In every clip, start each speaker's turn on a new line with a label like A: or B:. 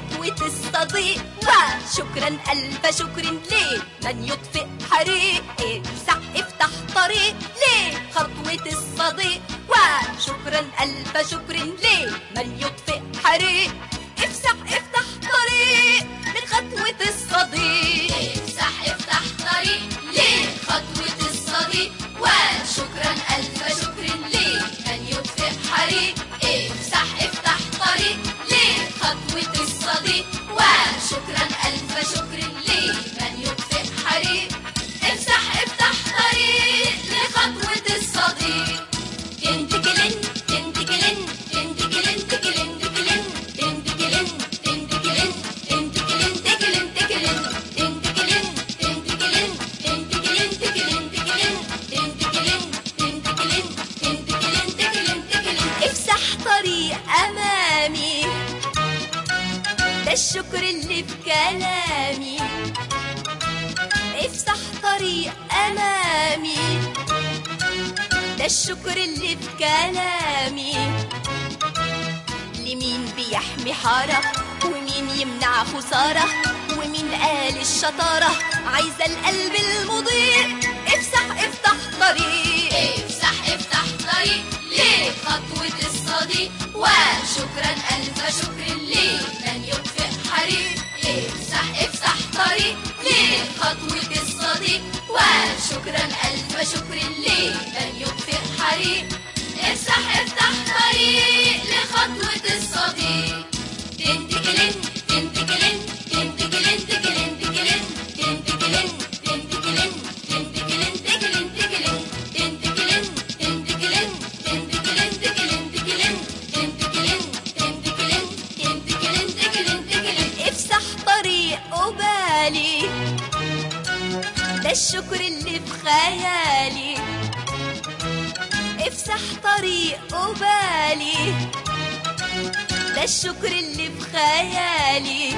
A: لخطوة الصديق وشكرا ألف شكر ليه من يطفئ حريق افسح افتح طريق ليه خطوة الصديق وشكرا ألف شكر ليه من يطفئ حريق افسح افتح طريق لخطوة الصديق
B: افتح افتح طريق ليه خطوة الصديق وشكرا ألف شكر ليه من يطفئ حريق افتح افتح طريق ليه خطوة الصديق وشكرا ألف شكر ليه من يطفئ حريق افتح افتح طريق لخطوة الصديق تنتكلن تنتكلن تنتكلن تكلن تكلن تنتكلن تنتكلن تنتكلن تكلن تكلن تنتكلن تنتكلن تنتكلن تكلن تكلن تنتكلن تنتكلن تنتكلن تكلن تكلن
A: افسح طريق أمامي ده الشكر اللي في كلامي افتح طريق أمامي ده الشكر اللي في كلامي لمين بيحمي حارة ومين يمنع خسارة ومين قال الشطارة عايزة القلب المضيء افتح افتح طريق
B: افتح افتح طريق ليه خطوة الصديق وشكرا ألف شكر ليه من يطفئ حريق افتح افتح طريق ليه خطوة الصديق وشكرا ألف شكر ليه من يطفئ حريق افتح افتح طريق لخطوة الصديق تنتكلن تنتكلن تنتكلن تكلن تكلن تنتكلن تنتكلن تنتكلن تكلن تكلن تنتكلن تنتكلن تنتكلن تكلن تكلن تنتكلن تنتكلن تنتكلن تكلن تكلن
A: افتح طريق قبالي ده الشكر اللي في خيالي افتح طريق قبالي ده الشكر اللي في خيالي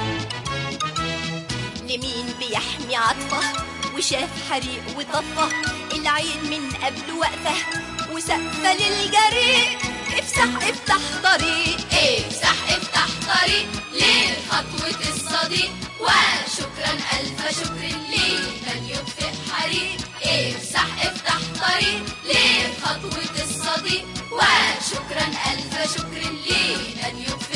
A: لمين بيحمي عطفه وشاف حريق وطفه العين من قبل واقفه وسقفه للجريء افتح افتح طريق
B: افتح افتح طريق ليه خطوة الصديق وشكرا ألف شكر ليه من يطفئ حريق افتح افتح طريق ليه خطوة الصديق وشكرا ألف شكر ليه من يطفئ